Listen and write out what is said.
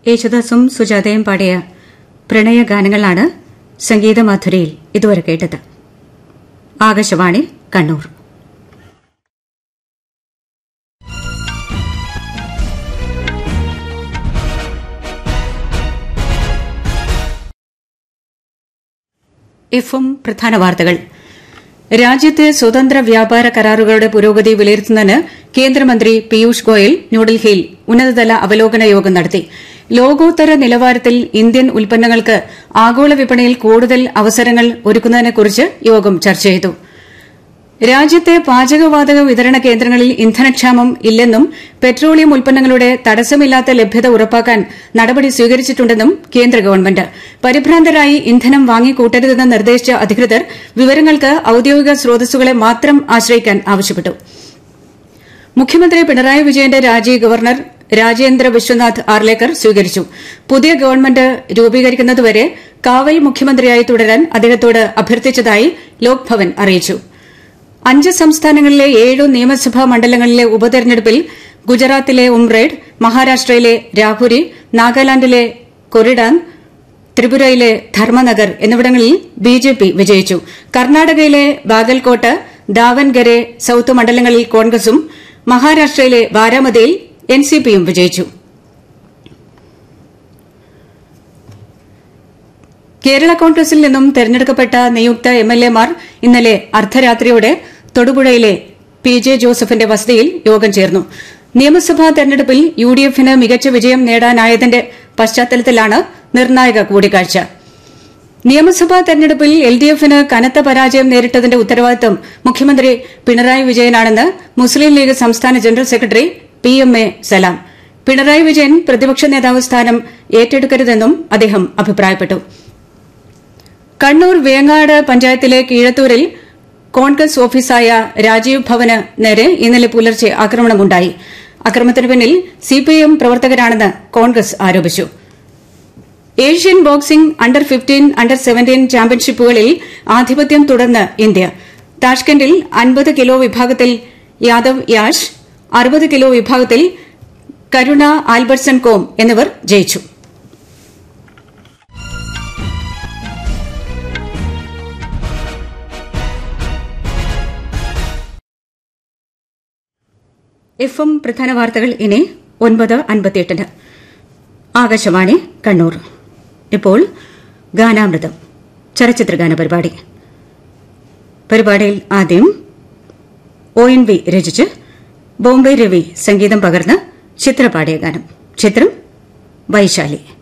യേശുദാസും സുജാതയും പാടിയ പ്രണയഗാനങ്ങളാണ് സംഗീതമാധുരിയിൽ ഇതുവരെ കേട്ടത് ആകാശവാണി കണ്ണൂർ എഫും പ്രധാന വാർത്തകൾ രാജ്യത്തെ സ്വതന്ത്ര വ്യാപാര കരാറുകളുടെ പുരോഗതി വിലയിരുത്തുന്നതിന് കേന്ദ്രമന്ത്രി പീയൂഷ് ഗോയൽ ന്യൂഡൽഹിയിൽ ഉന്നതതല അവലോകന യോഗം നടത്തി ലോകോത്തര നിലവാരത്തിൽ ഇന്ത്യൻ ഉൽപ്പന്നങ്ങൾക്ക് ആഗോള വിപണിയിൽ കൂടുതൽ അവസരങ്ങൾ ഒരുക്കുന്നതിനെക്കുറിച്ച് യോഗം ചർച്ച ചെയ്തു രാജ്യത്തെ പാചകവാതക വിതരണ കേന്ദ്രങ്ങളിൽ ഇന്ധനക്ഷാമം ഇല്ലെന്നും പെട്രോളിയം ഉൽപ്പന്നങ്ങളുടെ തടസ്സമില്ലാത്ത ലഭ്യത ഉറപ്പാക്കാൻ നടപടി സ്വീകരിച്ചിട്ടുണ്ടെന്നും കേന്ദ്ര ഗവൺമെന്റ് പരിഭ്രാന്തരായി ഇന്ധനം വാങ്ങിക്കൂട്ടരുതെന്ന് നിർദ്ദേശിച്ച അധികൃതർ വിവരങ്ങൾക്ക് ഔദ്യോഗിക സ്രോതസ്സുകളെ മാത്രം ആശ്രയിക്കാൻ ആവശ്യപ്പെട്ടു മുഖ്യമന്ത്രി പിണറായി വിജയന്റെ രാജി ഗവർണർ രാജേന്ദ്ര വിശ്വനാഥ് ആർലേക്കർ സ്വീകരിച്ചു പുതിയ ഗവൺമെന്റ് രൂപീകരിക്കുന്നതുവരെ കാവൽ മുഖ്യമന്ത്രിയായി തുടരാൻ അദ്ദേഹത്തോട് അഭ്യർത്ഥിച്ചതായി ലോക്ഭവൻ അറിയിച്ചു അഞ്ച് സംസ്ഥാനങ്ങളിലെ ഏഴു നിയമസഭാ മണ്ഡലങ്ങളിലെ ഉപതെരഞ്ഞെടുപ്പിൽ ഗുജറാത്തിലെ ഉംറേഡ് മഹാരാഷ്ട്രയിലെ രാഹുരി നാഗാലാൻഡിലെ കൊറിഡാൻ ത്രിപുരയിലെ ധർമ്മനഗർ എന്നിവിടങ്ങളിൽ ബിജെപി വിജയിച്ചു കർണാടകയിലെ ബാഗൽകോട്ട് ദാവൻഗരെ സൌത്ത് മണ്ഡലങ്ങളിൽ കോൺഗ്രസും മഹാരാഷ്ട്രയിലെ ബാരാമതിയിൽ എൻസിപിയും വിജയിച്ചു കേരള കോൺഗ്രസിൽ നിന്നും തെരഞ്ഞെടുക്കപ്പെട്ട നിയുക്ത എംഎൽഎമാർ ഇന്നലെ അർദ്ധരാത്രിയോടെ തൊടുപുഴയിലെ പി ജെ ജോസഫിന്റെ വസതിയിൽ യോഗം ചേർന്നു നിയമസഭാ തെരഞ്ഞെടുപ്പിൽ യു ഡി എഫിന് മികച്ച വിജയം നേടാനായതിന്റെ പശ്ചാത്തലത്തിലാണ് നിർണായക കൂടിക്കാഴ്ച നിയമസഭാ തെരഞ്ഞെടുപ്പിൽ എൽ ഡി എഫിന് കനത്ത പരാജയം നേരിട്ടതിന്റെ ഉത്തരവാദിത്തം മുഖ്യമന്ത്രി പിണറായി വിജയനാണെന്ന് മുസ്ലിം ലീഗ് സംസ്ഥാന general secretary P M A Salam Pinarayi Vijayan പ്രതിപക്ഷ നേതാവ് സ്ഥാനം ഏറ്റെടുക്കരുതെന്നും അദ്ദേഹം അഭിപ്രായപ്പെട്ടു കണ്ണൂർ വേങ്ങാട് പഞ്ചായത്തിലെ കീഴത്തൂരിൽ കോൺഗ്രസ് ഓഫീസായ രാജീവ് ഭവന് നേരെ ഇന്നലെ പുലർച്ചെ ആക്രമണമുണ്ടായി അക്രമത്തിന് പിന്നിൽ സിപിഐഎം പ്രവർത്തകരാണെന്ന് കോൺഗ്രസ് ആരോപിച്ചു Asian boxing under fifteen under seventeen ചാമ്പ്യൻഷിപ്പുകളിൽ ആധിപത്യം തുടർന്ന് ഇന്ത്യ താഷ്കന്റിൽ അൻപത് കിലോ വിഭാഗത്തിൽ യാദവ് യാഷ് അറുപത് കിലോ വിഭാഗത്തിൽ കരുണ ആൽബർട്സൺ കോം എന്നിവർ ജയിച്ചു എഫും പ്രധാന വാർത്തകൾ ഇനി ഒൻപത് അൻപത്തിയെട്ടിന് ആകാശവാണി കണ്ണൂർ ഇപ്പോൾ ഗാനാമൃതം ചലച്ചിത്രഗാന പരിപാടി പരിപാടിയിൽ ആദ്യം ഒ എൻ വി രചിച്ച് ബോംബെ രവി സംഗീതം പകർന്ന് ചിത്രപാടിയ ഗാനം ചിത്രം വൈശാലി